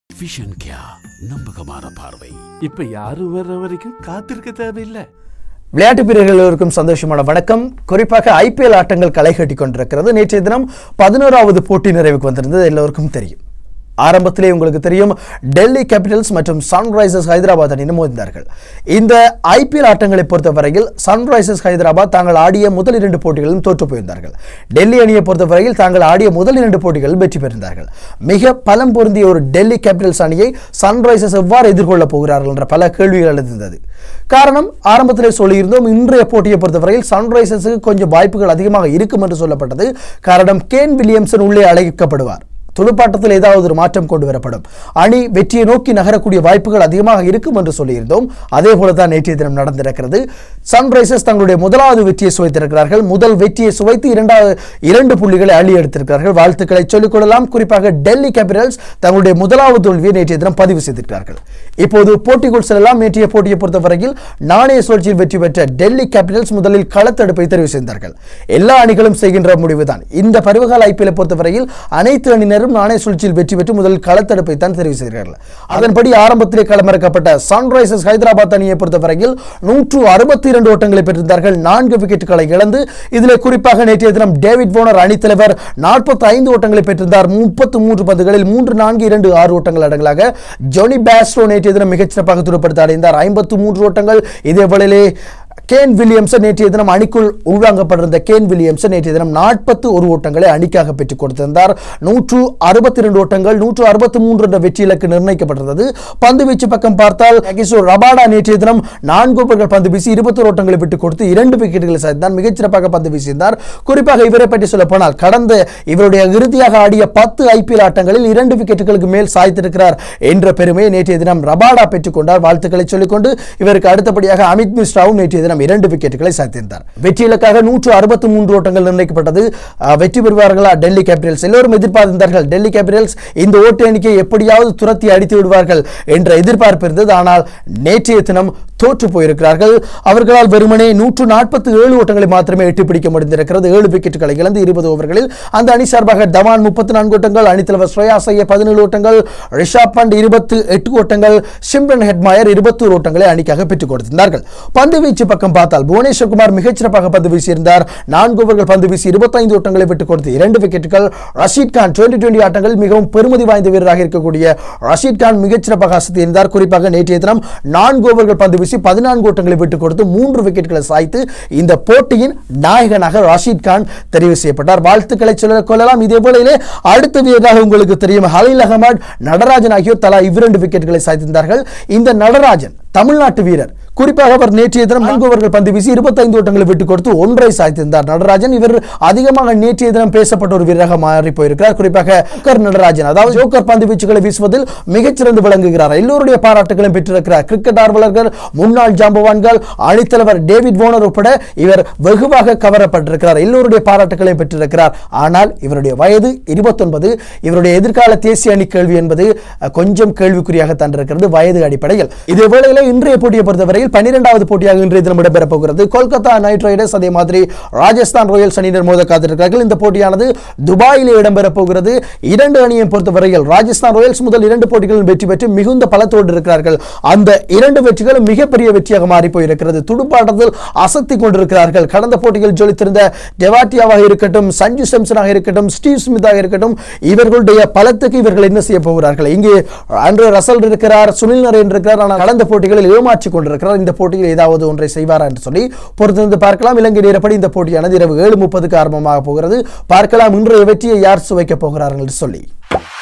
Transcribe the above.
vision கியா நம்பகமான பார்வை இப்ப யாரும் வர்ற வரைக்கும் காத்திருக்க தேவையில்லை விளையாட்டு வீரர்கள் எல்லோருக்கும் சந்தோஷமான வணக்கம் குறிப்பாக ஐபிஎல் ஆட்டங்கள் களை கட்டி கொண்டிருக்கிறது நேற்றைய தினம் பதினோராவது போட்டி நிறைவுக்கு வந்திருந்தது எல்லோருக்கும் தெரியும் ஆரம்பத்திலே உங்களுக்கு தெரியும் டெல்லி கேபிட்டல்ஸ் மற்றும் சன்ரைசர்ஸ் ஹைதராபாத் அணியினர் மோதினார்கள் இந்த ஐபிஎல் ஆட்டங்களை பொறுத்தவரையில் சன்ரைசர்ஸ் ஹைதராபாத் தாங்கள் ஆடிய முதல் இரண்டு போட்டிகளிலும் தோற்று போயிருந்தார்கள் டெல்லி அணியை பொறுத்தவரையில் தாங்கள் ஆடிய முதல் இரண்டு போட்டிகளில் வெற்றி பெற்றிருந்தார்கள் மிக பலம் பொருந்திய ஒரு டெல்லி கேபிட்டல்ஸ் அணியை சன்ரைசர்ஸ் எவ்வாறு எதிர்கொள்ளப் போகிறார்கள் என்ற பல கேள்விகள் எழுந்தது காரணம் ஆரம்பத்திலே சொல்லியிருந்தோம் இன்றைய போட்டியை பொறுத்தவரையில் சன்ரைசர்ஸுக்கு கொஞ்சம் வாய்ப்புகள் அதிகமாக இருக்கும் என்று சொல்லப்பட்டது காரணம் கேன் வில்லியம்சன் உள்ளே அழைக்கப்படுவார் துடுப்பாட்டத்தில் ஏதாவது ஒரு மாற்றம் கொண்டு வரப்படும் அணி வெற்றியை நோக்கி நகரக்கூடிய வாய்ப்புகள் அதிகமாக இருக்கும் என்று சொல்லியிருந்தோம் அதே போல தான் நேற்றைய தினம் நடந்திருக்கிறது சன்ரைசர்ஸ் தங்களுடைய முதலாவது வெற்றியை சுவைத்திருக்கிறார்கள் முதல் வெற்றியை சுவைத்து இரண்டாவது இரண்டு புள்ளிகளை அள்ளி எடுத்திருக்கிறார்கள் வாழ்த்துக்களை சொல்லிக் கொள்ளலாம் குறிப்பாக டெல்லி கேபிட்டல்ஸ் தங்களுடைய முதலாவது தோல்வியை நேற்றைய தினம் பதிவு செய்திருக்கிறார்கள் இப்போது போட்டிக்குள் செல்லலாம் நேற்றைய போட்டியை பொறுத்தவரையில் நாணய சுழற்சியில் வெற்றி பெற்ற டெல்லி கேபிட்டல்ஸ் முதலில் களத்தடுப்பை தெரிவு செய்தார்கள் எல்லா அணிகளும் செய்கின்ற முடிவுதான் இந்த பருவகால ஐபிஎல் பொறுத்தவரையில் அனைத்து அணியினரும் நாணய சுழற்சியில் வெற்றி பெற்று முதலில் களத்தடுப்பை தான் தெரிவு செய்கிறார்கள் அதன்படி ஆரம்பத்திலே களமிறக்கப்பட்ட சன்ரைசர்ஸ் ஹைதராபாத் அணியை பொறுத்தவரையில் நூற்று அறுபத்தி இரண்டு ஓட்டங்களை பெற்றிருந்தார்கள் நான்கு விக்கெட்டுகளை இழந்து இதிலே குறிப்பாக நேற்றைய தினம் டேவிட் வோனர் அணித்தலைவர் நாற்பத்தி ஐந்து ஓட்டங்களை பெற்றிருந்தார் முப்பத்து மூன்று பந்துகளில் மூன்று நான்கு இரண்டு ஆறு ஓட்டங்கள் அடங்கலாக ஜொனி பேஸ்டோ நேற்றைய தினம் மிகச்சிறப்பாக துடுப்படுத்த அடைந்தார் ஐம்பத்து மூன்று ஓட்டங்கள் இதே வேளையிலே கேன் வில்லியம்சன் நேற்றைய தினம் அணிக்குள் உள்வாங்கப்பட்டிருந்த கேன் வில்லியம்சன் நேற்றைய தினம் நாற்பத்து ஒரு ஓட்டங்களை அணிக்காக பெற்றுக் கொடுத்திருந்தார் நூற்று அறுபத்தி இரண்டு ஓட்டங்கள் நூற்று அறுபத்தி மூன்று என்ற வெற்றி இலக்கு நிர்ணயிக்கப்பட்டிருந்தது பந்து வீச்சு பக்கம் பார்த்தால் அகிசோ ரபாடா நேற்றைய தினம் நான்கு ஓவர்கள் பந்து வீசி இருபத்தொரு ஓட்டங்களை விட்டுக் கொடுத்து இரண்டு விக்கெட்டுகளை சாதித்தார் மிகச்சிறப்பாக பந்து வீசியிருந்தார் குறிப்பாக இவரை பற்றி சொல்ல போனால் கடந்த இவருடைய இறுதியாக ஆடிய பத்து ஐபிஎல் ஆட்டங்களில் இரண்டு விக்கெட்டுகளுக்கு மேல் சாய்த்திருக்கிறார் என்ற பெருமையை நேற்றைய தினம் ரபாடா பெற்றுக் கொண்டார் வாழ்த்துக்களை சொல்லிக்கொண்டு இவருக்கு அடுத்தபடியாக அமித் மிஸ்ராவும் நேற்றைய தினம் இரண்டு விக்கெட்டுகளை சாய்த்திருந்தார் வெற்றி இலக்காக நூற்று அறுபத்தி மூன்று ஓட்டங்கள் நிர்ணயிக்கப்பட்டது அஹ், வெற்றி பெறுவார்களா டெல்லி கேபிட்டல்ஸ் எல்லோரும் எதிர்பார்த்திருந்தார்கள் டெல்லி கேபிட்டல்ஸ் இந்த ஓட்டு எண்ணிக்கை எப்படியாவது துரத்தி அடித்து விடுவார்கள் என்ற எதிர்பார்ப்பு இருந்தது ஆனால் நேற்றைய தினம் தோற்று போயிருக்கிறார்கள் அவர்களால் வெறுமனே நூற்று நாற்பத்தி ஏழு ஓட்டங்களை மாத்திரமே எட்டி பிடிக்க முடிந்திருக்கிறது ஏழு விக்கெட்டுகளை இழந்து இருபது ஓவர்களில் அந்த அணி சார்பாக தவான் முப்பத்தி நான்கு ஓட்டங்கள் அணித்தலைவர் ஸ்ரேயாஸ் ஐயர் பதினேழு ஓட்டங்கள் ரிஷாப் பண்ட் இருபத்து எட்டு ஓட்டங்கள் சிம்ரன் ஹெட்மாயர் இருபத்தோரு ஓட்டங்களை அணிக்காக பெற்றுக் கொடுத்திருந்தார்கள் பந்து வீச்சு பக்கம் பார்த்தால் புவனேஸ்வர் குமார் மிகச்சிறப்பாக பந்து வீசியிருந்தார் நான்கு ஓவர்கள் பந்து வீசி இருபத்தைந்து ஓட்டங்களை விட்டுக் கொடுத்து இரண்டு விக்கெட்டுகள் ரஷீத் கான் டுவெண்டி டுவெண்டி ஆட்டங்களில் மிகவும் பெருமதி வாய்ந்த வீரராக இருக்கக்கூடிய ரஷீத் கான் மிகச்சிறப்பாக அசத்தியிருந்தார் குறிப்பாக நேற்றைய தினம் நான்கு ஓவர்கள் பந்து வீசி பதினான்கு ஓட்டங்களை விட்டுக் கொடுத்து மூன்று விக்கெட்டுகளை சாய்த்து இந்த போட்டியின் நாயகனாக ரஷீத் கான் தெரிவு செய்யப்பட்டார் வாழ்த்துக்களை சொல்ல கொள்ளலாம் இதே வேளையிலே அடுத்த வீரராக உங்களுக்கு தெரியும் ஹலீல் அகமது நடராஜன் ஆகியோர் தலா இவ்விரண்டு விக்கெட்டுகளை சாய்த்திருந்தார்கள் இந்த நடராஜன் தமிழ்நாட்டு வீரர் குறிப்பாக அவர் நேற்றைய தினம் நான்கு ஓவர்கள் பந்து வீசி இருபத்தைந்து ஓட்டங்களை விட்டுக் கொடுத்து ஒன்றை சாய்த்திருந்தார் நடராஜன் இவர் அதிகமாக நேற்றைய தினம் பேசப்பட்ட ஒரு வீரராக மாறி போயிருக்கிறார் குறிப்பாக ஜோக்கர் நடராஜன் அதாவது ஜோக்கர் பந்து வீச்சுகளை வீசுவதில் மிகச்சிறந்து விளங்குகிறார் எல்லோருடைய பாராட்டுகளையும் பெற்றிருக்கிறார் கிரிக்கெட் ஆர்வலர்கள் முன்னாள் ஜாம்பவான்கள் அணித்தலைவர் டேவிட் வோனர் உட்பட இவர் வெகுவாக கவரப்பட்டிருக்கிறார் எல்லோருடைய பாராட்டுகளையும் பெற்றிருக்கிறார் ஆனால் இவருடைய வயது இருபத்தொன்பது இவருடைய எதிர்கால தேசிய அணி கேள்வி என்பது அஹ், கொஞ்சம் கேள்விக்குறியாக இருக்கிறது வயது அடிப்படையில் இதே வேளையில் இன்றைய போட்டியை பொறுத்தவரையில் பன்னிரெண்டாவது போட்டியாக இன்றைய தினம் இடம்பெறப் போகிறது கொல்கத்தா நைட் ரைடர்ஸ் அதே மாதிரி ராஜஸ்தான் ராயல்ஸ் அணியினர் மோத காத்திருக்கிறார்கள் இந்த போட்டியானது துபாயிலே இடம்பெறப் போகிறது இரண்டு அணியை பொறுத்தவரையில் ராஜஸ்தான் ராயல்ஸ் முதல் இரண்டு போட்டிகளில் வெற்றி பெற்று மிகுந்த பலத்தோடு இருக்கிறார்கள் அந்த இரண்டு வெற்றிகளும் மிகப்பெரிய வெற்றியாக மாறி போயிருக்கிறது துடுப்பாட்டத்தில் அசத்தி கொண்டிருக்கிறார்கள் கடந்த போட்டியில் ஜொலித்திருந்த டெவாட்டியாவாக இருக்கட்டும் சஞ்சு சாம்சனாக இருக்கட்டும் ஸ்டீவ் ஸ்மித்தாக இருக்கட்டும் இவர்களுடைய பலத்துக்கு இவர்கள் என்ன செய்ய போகிறார்கள் இங்கே ஆண்ட்ரே ரசல் இருக்கிறார் சுனில் நரேன் இருக்கிறார் ஆனால் கடந்த போட்டிகளில் ஏமாற்றிக் கொண்டிருக்கிறார் இந்த போட்டியில் ஏதாவது ஒன்றை செய்வாரா என்று சொல்லி பொறுத்திருந்து பார்க்கலாம் இலங்கை நேரப்படி இந்த போட்டியானது இரவு ஏழு முப்பதுக்கு ஆரம்பமாக போகிறது பார்க்கலாம் இன்றைய வெற்றியை யார் சுவைக்கப் போகிறார்கள் என்று சொல்லி